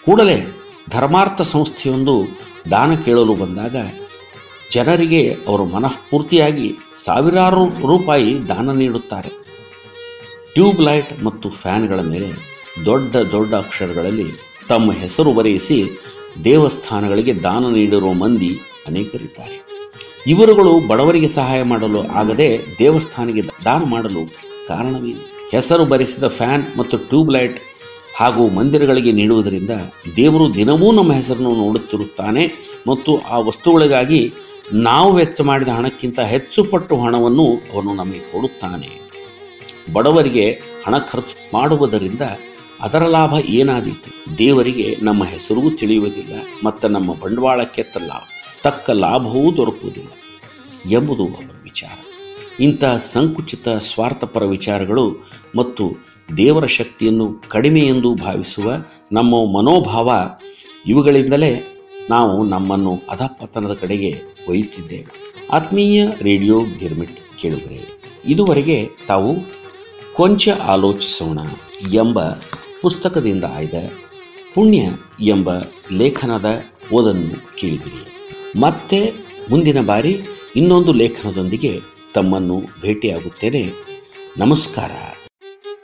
ಕೂಡಲೇ ಧರ್ಮಾರ್ಥ ಸಂಸ್ಥೆಯೊಂದು ದಾನ ಕೇಳಲು ಬಂದಾಗ ಜನರಿಗೆ ಅವರು ಮನಃಪೂರ್ತಿಯಾಗಿ ಸಾವಿರಾರು ರೂಪಾಯಿ ದಾನ ನೀಡುತ್ತಾರೆ ಟ್ಯೂಬ್ ಲೈಟ್ ಮತ್ತು ಫ್ಯಾನ್ಗಳ ಮೇಲೆ ದೊಡ್ಡ ದೊಡ್ಡ ಅಕ್ಷರಗಳಲ್ಲಿ ತಮ್ಮ ಹೆಸರು ಬರೆಯಿಸಿ ದೇವಸ್ಥಾನಗಳಿಗೆ ದಾನ ನೀಡಿರುವ ಮಂದಿ ಅನೇಕರಿದ್ದಾರೆ ಇವರುಗಳು ಬಡವರಿಗೆ ಸಹಾಯ ಮಾಡಲು ಆಗದೆ ದೇವಸ್ಥಾನಕ್ಕೆ ದಾನ ಮಾಡಲು ಕಾರಣವೇನು ಹೆಸರು ಬರೆಸಿದ ಫ್ಯಾನ್ ಮತ್ತು ಟ್ಯೂಬ್ ಲೈಟ್ ಹಾಗೂ ಮಂದಿರಗಳಿಗೆ ನೀಡುವುದರಿಂದ ದೇವರು ದಿನವೂ ನಮ್ಮ ಹೆಸರನ್ನು ನೋಡುತ್ತಿರುತ್ತಾನೆ ಮತ್ತು ಆ ವಸ್ತುಗಳಿಗಾಗಿ ನಾವು ವೆಚ್ಚ ಮಾಡಿದ ಹಣಕ್ಕಿಂತ ಹೆಚ್ಚು ಪಟ್ಟು ಹಣವನ್ನು ಅವನು ನಮಗೆ ಕೊಡುತ್ತಾನೆ ಬಡವರಿಗೆ ಹಣ ಖರ್ಚು ಮಾಡುವುದರಿಂದ ಅದರ ಲಾಭ ಏನಾದೀತು ದೇವರಿಗೆ ನಮ್ಮ ಹೆಸರೂ ತಿಳಿಯುವುದಿಲ್ಲ ಮತ್ತು ನಮ್ಮ ಬಂಡವಾಳಕ್ಕೆ ಲಾಭ ತಕ್ಕ ಲಾಭವೂ ದೊರಕುವುದಿಲ್ಲ ಎಂಬುದು ಅವರ ವಿಚಾರ ಇಂತಹ ಸಂಕುಚಿತ ಸ್ವಾರ್ಥಪರ ವಿಚಾರಗಳು ಮತ್ತು ದೇವರ ಶಕ್ತಿಯನ್ನು ಕಡಿಮೆ ಎಂದು ಭಾವಿಸುವ ನಮ್ಮ ಮನೋಭಾವ ಇವುಗಳಿಂದಲೇ ನಾವು ನಮ್ಮನ್ನು ಅಧಪತನದ ಕಡೆಗೆ ಒಯ್ಯುತ್ತಿದ್ದೇವೆ ಆತ್ಮೀಯ ರೇಡಿಯೋ ಗಿರ್ಮಿಟ್ ಕೇಳುಗರೆ ಇದುವರೆಗೆ ತಾವು ಕೊಂಚ ಆಲೋಚಿಸೋಣ ಎಂಬ ಪುಸ್ತಕದಿಂದ ಆಯ್ದ ಪುಣ್ಯ ಎಂಬ ಲೇಖನದ ಓದನ್ನು ಕೇಳಿದಿರಿ ಮತ್ತೆ ಮುಂದಿನ ಬಾರಿ ಇನ್ನೊಂದು ಲೇಖನದೊಂದಿಗೆ ತಮ್ಮನ್ನು ಭೇಟಿಯಾಗುತ್ತೇನೆ ನಮಸ್ಕಾರ